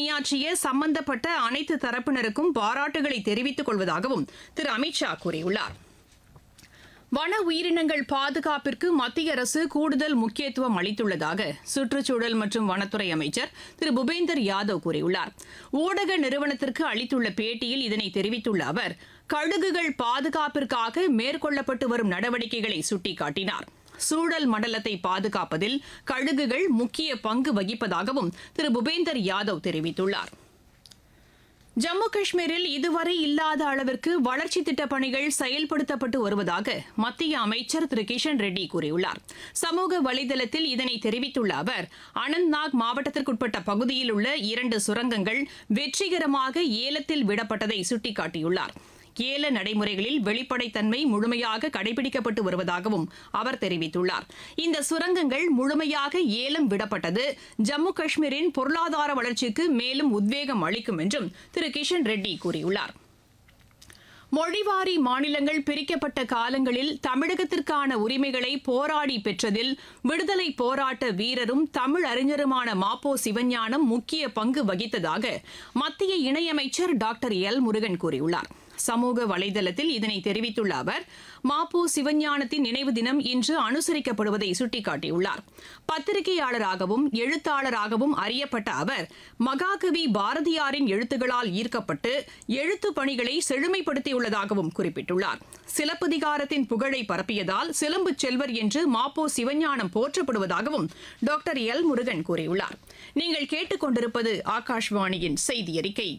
பணியாற்றிய சம்பந்தப்பட்ட அனைத்து தரப்பினருக்கும் பாராட்டுகளை தெரிவித்துக் கொள்வதாகவும் திரு அமித்ஷா கூறியுள்ளார் வன உயிரினங்கள் பாதுகாப்பிற்கு மத்திய அரசு கூடுதல் முக்கியத்துவம் அளித்துள்ளதாக சுற்றுச்சூழல் மற்றும் வனத்துறை அமைச்சர் திரு பூபேந்தர் யாதவ் கூறியுள்ளார் ஊடக நிறுவனத்திற்கு அளித்துள்ள பேட்டியில் இதனை தெரிவித்துள்ள அவர் கழுகுகள் பாதுகாப்பிற்காக மேற்கொள்ளப்பட்டு வரும் நடவடிக்கைகளை சுட்டிக்காட்டினார் சூழல் மண்டலத்தை பாதுகாப்பதில் கழுகுகள் முக்கிய பங்கு வகிப்பதாகவும் திரு பூபேந்தர் யாதவ் தெரிவித்துள்ளார் ஜம்மு காஷ்மீரில் இதுவரை இல்லாத அளவிற்கு வளர்ச்சி திட்டப் பணிகள் செயல்படுத்தப்பட்டு வருவதாக மத்திய அமைச்சர் திரு கிஷன் ரெட்டி கூறியுள்ளார் சமூக வலைதளத்தில் இதனை தெரிவித்துள்ள அவர் அனந்த்நாக் மாவட்டத்திற்குட்பட்ட பகுதியில் உள்ள இரண்டு சுரங்கங்கள் வெற்றிகரமாக ஏலத்தில் விடப்பட்டதை சுட்டிக்காட்டியுள்ளார் ஏல நடைமுறைகளில் வெளிப்படைத்தன்மை முழுமையாக கடைபிடிக்கப்பட்டு வருவதாகவும் அவர் தெரிவித்துள்ளார் இந்த சுரங்கங்கள் முழுமையாக ஏலம் விடப்பட்டது ஜம்மு காஷ்மீரின் பொருளாதார வளர்ச்சிக்கு மேலும் உத்வேகம் அளிக்கும் என்றும் திரு கிஷன் ரெட்டி கூறியுள்ளார் மொழிவாரி மாநிலங்கள் பிரிக்கப்பட்ட காலங்களில் தமிழகத்திற்கான உரிமைகளை போராடி பெற்றதில் விடுதலை போராட்ட வீரரும் தமிழ் அறிஞருமான மாப்போ சிவஞானம் முக்கிய பங்கு வகித்ததாக மத்திய இணையமைச்சர் டாக்டர் எல் முருகன் கூறியுள்ளார் சமூக வலைதளத்தில் இதனை தெரிவித்துள்ள அவர் மாப்போ சிவஞானத்தின் நினைவு தினம் இன்று அனுசரிக்கப்படுவதை சுட்டிக்காட்டியுள்ளார் பத்திரிகையாளராகவும் எழுத்தாளராகவும் அறியப்பட்ட அவர் மகாகவி பாரதியாரின் எழுத்துகளால் ஈர்க்கப்பட்டு எழுத்து பணிகளை செழுமைப்படுத்தியுள்ளதாகவும் குறிப்பிட்டுள்ளார் சிலப்பதிகாரத்தின் புகழை பரப்பியதால் சிலம்பு செல்வர் என்று மாப்போ சிவஞானம் போற்றப்படுவதாகவும் டாக்டர் எல் முருகன் கூறியுள்ளார் நீங்கள் கேட்டுக்கொண்டிருப்பது ஆகாஷ்வாணியின் செய்தி அறிக்கை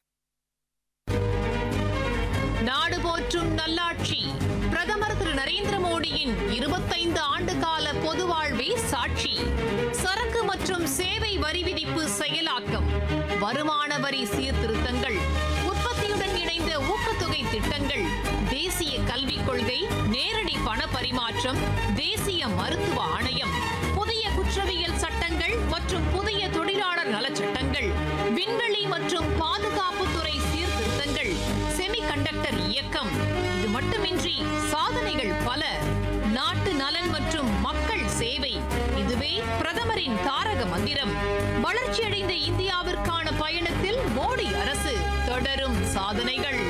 நாடு போற்றும் நல்லாட்சி பிரதமர் திரு நரேந்திர மோடியின் இருபத்தைந்து ஆண்டு கால பொது வாழ்வே சாட்சி சரக்கு மற்றும் சேவை வரி விதிப்பு செயலாக்கம் வருமான வரி சீர்திருத்தங்கள் உற்பத்தியுடன் இணைந்த ஊக்கத்தொகை திட்டங்கள் தேசிய கல்விக் கொள்கை நேரடி பண பரிமாற்றம் தேசிய மருத்துவ ஆணையம் புதிய குற்றவியல் சட்டங்கள் மற்றும் புதிய தொழிலாளர் நலச்சட்டங்கள் விண்வெளி மற்றும் பாதுகாப்புத்துறை சீர்திருத்தங்கள் செமிகண்டக்டர் இயக்கம் இது மட்டுமின்றி சாதனைகள் பல நாட்டு நலன் மற்றும் மக்கள் சேவை இதுவே பிரதமரின் தாரக மந்திரம் வளர்ச்சியடைந்த இந்தியாவிற்கான பயணத்தில் மோடி அரசு தொடரும் சாதனைகள்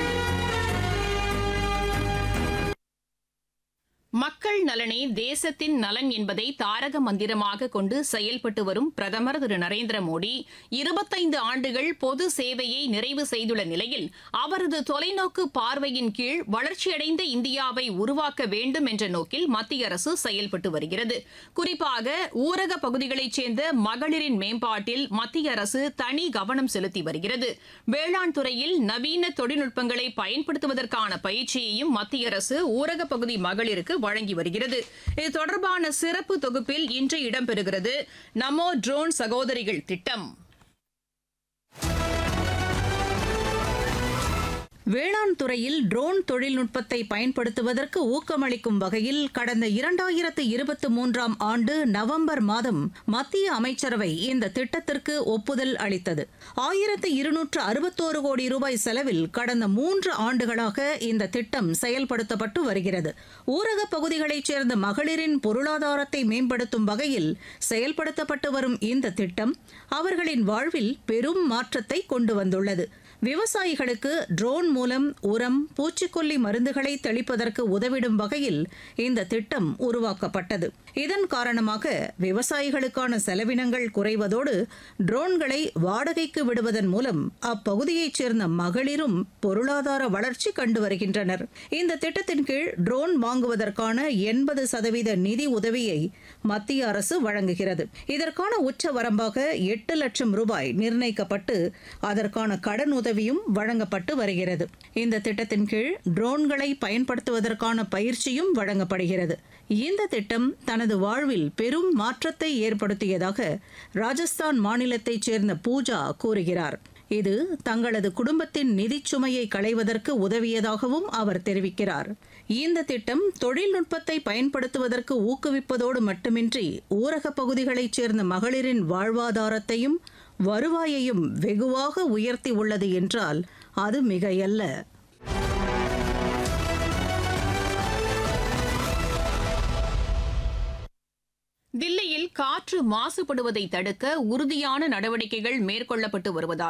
மக்கள் நலனே தேசத்தின் நலன் என்பதை தாரக மந்திரமாக கொண்டு செயல்பட்டு வரும் பிரதமர் திரு நரேந்திர மோடி இருபத்தைந்து ஆண்டுகள் பொது சேவையை நிறைவு செய்துள்ள நிலையில் அவரது தொலைநோக்கு பார்வையின் கீழ் வளர்ச்சியடைந்த இந்தியாவை உருவாக்க வேண்டும் என்ற நோக்கில் மத்திய அரசு செயல்பட்டு வருகிறது குறிப்பாக ஊரக பகுதிகளைச் சேர்ந்த மகளிரின் மேம்பாட்டில் மத்திய அரசு தனி கவனம் செலுத்தி வருகிறது வேளாண் துறையில் நவீன தொழில்நுட்பங்களை பயன்படுத்துவதற்கான பயிற்சியையும் மத்திய அரசு ஊரக பகுதி மகளிருக்கு வழங்கி வருகிறது இது தொடர்பான சிறப்பு தொகுப்பில் இன்று இடம்பெறுகிறது நமோ ட்ரோன் சகோதரிகள் திட்டம் வேளாண் துறையில் ட்ரோன் தொழில்நுட்பத்தை பயன்படுத்துவதற்கு ஊக்கமளிக்கும் வகையில் கடந்த இரண்டாயிரத்து இருபத்தி மூன்றாம் ஆண்டு நவம்பர் மாதம் மத்திய அமைச்சரவை இந்த திட்டத்திற்கு ஒப்புதல் அளித்தது ஆயிரத்து இருநூற்று அறுபத்தோரு கோடி ரூபாய் செலவில் கடந்த மூன்று ஆண்டுகளாக இந்த திட்டம் செயல்படுத்தப்பட்டு வருகிறது ஊரக பகுதிகளைச் சேர்ந்த மகளிரின் பொருளாதாரத்தை மேம்படுத்தும் வகையில் செயல்படுத்தப்பட்டு வரும் இந்த திட்டம் அவர்களின் வாழ்வில் பெரும் மாற்றத்தை கொண்டு வந்துள்ளது விவசாயிகளுக்கு ட்ரோன் மூலம் உரம் பூச்சிக்கொல்லி மருந்துகளை தெளிப்பதற்கு உதவிடும் வகையில் இந்த திட்டம் உருவாக்கப்பட்டது இதன் காரணமாக விவசாயிகளுக்கான செலவினங்கள் குறைவதோடு ட்ரோன்களை வாடகைக்கு விடுவதன் மூலம் அப்பகுதியைச் சேர்ந்த மகளிரும் பொருளாதார வளர்ச்சி கண்டு வருகின்றனர் இந்த திட்டத்தின் கீழ் ட்ரோன் வாங்குவதற்கான எண்பது சதவீத நிதி உதவியை மத்திய அரசு வழங்குகிறது இதற்கான உச்ச வரம்பாக எட்டு லட்சம் ரூபாய் நிர்ணயிக்கப்பட்டு அதற்கான கடன் உதவியும் வழங்கப்பட்டு வருகிறது இந்த திட்டத்தின் கீழ் ட்ரோன்களை பயன்படுத்துவதற்கான பயிற்சியும் வழங்கப்படுகிறது இந்த திட்டம் தனது வாழ்வில் பெரும் மாற்றத்தை ஏற்படுத்தியதாக ராஜஸ்தான் மாநிலத்தைச் சேர்ந்த பூஜா கூறுகிறார் இது தங்களது குடும்பத்தின் நிதிச் சுமையை களைவதற்கு உதவியதாகவும் அவர் தெரிவிக்கிறார் இந்த திட்டம் தொழில்நுட்பத்தை பயன்படுத்துவதற்கு ஊக்குவிப்பதோடு மட்டுமின்றி ஊரக பகுதிகளைச் சேர்ந்த மகளிரின் வாழ்வாதாரத்தையும் வருவாயையும் வெகுவாக உயர்த்தி உள்ளது என்றால் அது மிகையல்ல தில்லியில் காற்று மாசுபடுவதை தடுக்க உறுதியான நடவடிக்கைகள் மேற்கொள்ளப்பட்டு வருவதாக